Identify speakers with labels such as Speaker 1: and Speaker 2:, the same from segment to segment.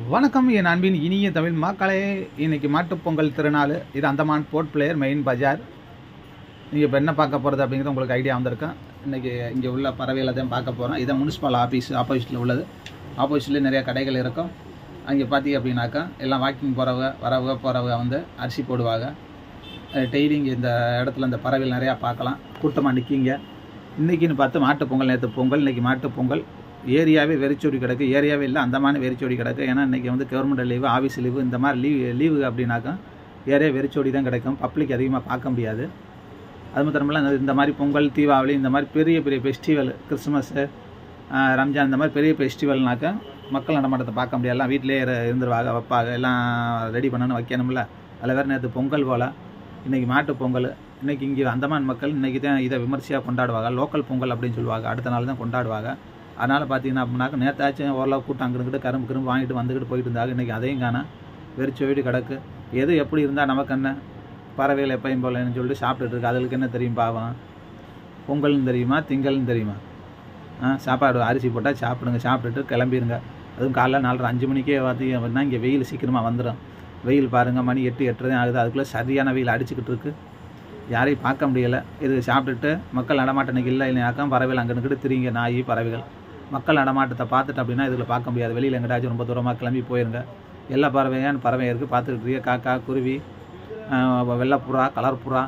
Speaker 1: வணக்கம் என் அன்பின் இனிய தமிழ் மக்களே இன்னைக்கு மாட்டுப் பொங்கல் திருநாள் இது அந்தமான் போர்ட் பிளேயர் மெயின் பஜார் நீங்கள் இப்போ என்ன பார்க்க போகிறது அப்படிங்கிறது உங்களுக்கு ஐடியா வந்திருக்கும் இன்றைக்கி இங்கே உள்ள பறவைகளை தான் பார்க்க போகிறோம் இதான் முனிசிபல் ஆஃபீஸ் ஆப்போசிட்டில் உள்ளது ஆப்போசிட்லேயே நிறைய கடைகள் இருக்கும் அங்கே பார்த்தீங்க அப்படின்னாக்கா எல்லாம் வாக்கிங் போகிறவங்க வரவங்க போகிறவங்க வந்து அரிசி போடுவாங்க டெய்லி இங்கே இந்த இடத்துல இந்த பறவைகள் நிறையா பார்க்கலாம் கூட்டமாக நிற்கிங்க இன்றைக்கின்னு பார்த்து மாட்டுப் பொங்கல் நேற்று பொங்கல் இன்றைக்கி மாட்டுப் பொங்கல் ஏரியாவே வெறிச்சோடி கிடக்கு ஏரியாவே இல்லை அந்தமான வெறிச்சோடி கிடக்கு ஏன்னா இன்றைக்கி வந்து கவர்மெண்ட் லீவு ஆஃபீஸ் லீவு இந்த மாதிரி லீவ் லீவு அப்படின்னாக்கா ஏரியா வெறிச்சோடி தான் கிடைக்கும் பப்ளிக் அதிகமாக பார்க்க முடியாது அது மாத்திரமில்ல இந்த- இந்த மாதிரி பொங்கல் தீபாவளி இந்த மாதிரி பெரிய பெரிய ஃபெஸ்டிவல் கிறிஸ்மஸ்ஸு ரம்ஜான் இந்த மாதிரி பெரிய ஃபெஸ்டிவல்னாக்கா மக்கள் நடமாட்டத்தை பார்க்க முடியாது எல்லாம் வீட்டிலே இருந்துருவாங்க வைப்பாங்க எல்லாம் ரெடி பண்ணணும் வைக்கணும்ல அதில் வேறு நேற்று பொங்கல் போல் இன்றைக்கி மாட்டு பொங்கல் இன்றைக்கி இங்கே அந்தமான் மக்கள் இன்றைக்கி தான் இதை விமர்சையாக கொண்டாடுவாங்க லோக்கல் பொங்கல் அப்படின்னு சொல்லுவாங்க அடுத்த நாள் தான் கொண்டாடுவாங்க அதனால் பார்த்தீங்கன்னா அப்படின்னாக்க நேற்றாச்சும் ஓரளவு கூட்டம் அங்கிட்டு கரும்பு கரும்பு வாங்கிட்டு வந்துக்கிட்டு போயிட்டு இருந்தாங்க இன்றைக்கி அதையும் காணோம் வெறிச்ச வீடு கிடக்கு எது எப்படி இருந்தால் நமக்கு என்ன பறவைகள் எப்பயும் போலன்னு சொல்லிட்டு சாப்பிட்டுட்டு இருக்கு அதுக்கு என்ன தெரியும் பாவம் பொங்கல்னு தெரியுமா திங்கள்னு தெரியுமா ஆ சாப்பாடு அரிசி போட்டால் சாப்பிடுங்க சாப்பிட்டுட்டு கிளம்பிடுங்க அதுவும் காலைல நாலரை அஞ்சு மணிக்கே பார்த்தீங்கன்னா இங்கே வெயில் சீக்கிரமாக வந்துடும் வெயில் பாருங்கள் மணி எட்டு எட்டு தான் ஆகுது அதுக்குள்ளே சரியான வெயில் அடிச்சுக்கிட்டு இருக்கு யாரையும் பார்க்க முடியலை இது சாப்பிட்டுட்டு மக்கள் நடமாட்டம் இன்னைக்கு இல்லை இல்லைனாக்கா பறவைகள் அங்கே நின்றுட்டு திரிங்க நாய் பறவைகள் மக்கள் நடமாட்டத்தை பார்த்துட்டு அப்படின்னா இதில் பார்க்க முடியாது வெளியில் எங்கிட்டாச்சும் ரொம்ப தூரமாக கிளம்பி போயிருங்க எல்லா பறவையான பறவை இருக்குது பார்த்துக்கிட்டு இருக்கீங்க காக்கா குருவி ஆஹ் வெள்ளைப்புறா கலர் புறா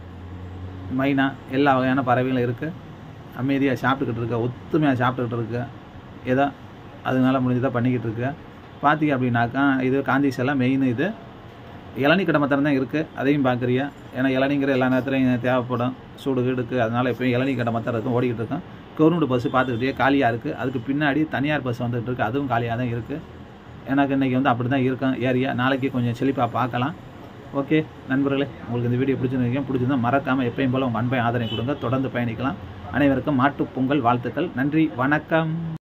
Speaker 1: மைனா எல்லா வகையான பறவைகளும் இருக்குது அமைதியாக சாப்பிட்டுக்கிட்டு இருக்க ஒத்துமையாக சாப்பிட்டுக்கிட்டு இருக்கு ஏதோ அதனால முடிஞ்சதாக பண்ணிக்கிட்டு இருக்கு பார்த்தீங்க அப்படின்னாக்கா இது காந்தி சிலை மெயின் இது இளநீ கடை மாத்திரம் தான் இருக்குது அதையும் பார்க்குறியா ஏன்னா இளநீங்கிற எல்லா நேரத்துலையும் தேவைப்படும் சூடு கீடுக்கு அதனால் எப்பயும் இளநீ கடை மாத்திரம் இருக்கும் ஓடிக்கிட்டு இருக்கும் கவர்மெண்ட் பஸ்ஸு பார்த்துக்கிட்டே காலியாக இருக்குது அதுக்கு பின்னாடி தனியார் பஸ் வந்துகிட்டு இருக்குது அதுவும் காலியாக தான் இருக்குது எனக்கு இன்றைக்கி வந்து அப்படி தான் இருக்கும் ஏரியா நாளைக்கு கொஞ்சம் செழிப்பாக பார்க்கலாம் ஓகே நண்பர்களே உங்களுக்கு இந்த வீடியோ பிடிச்சிருந்தீங்க பிடிச்சிருந்தா மறக்காமல் எப்பயும் போல் உங்கள் அன்பை ஆதரவு கொடுங்க தொடர்ந்து பயணிக்கலாம் அனைவருக்கும் மாட்டுப் பொங்கல் வாழ்த்துக்கள் நன்றி வணக்கம்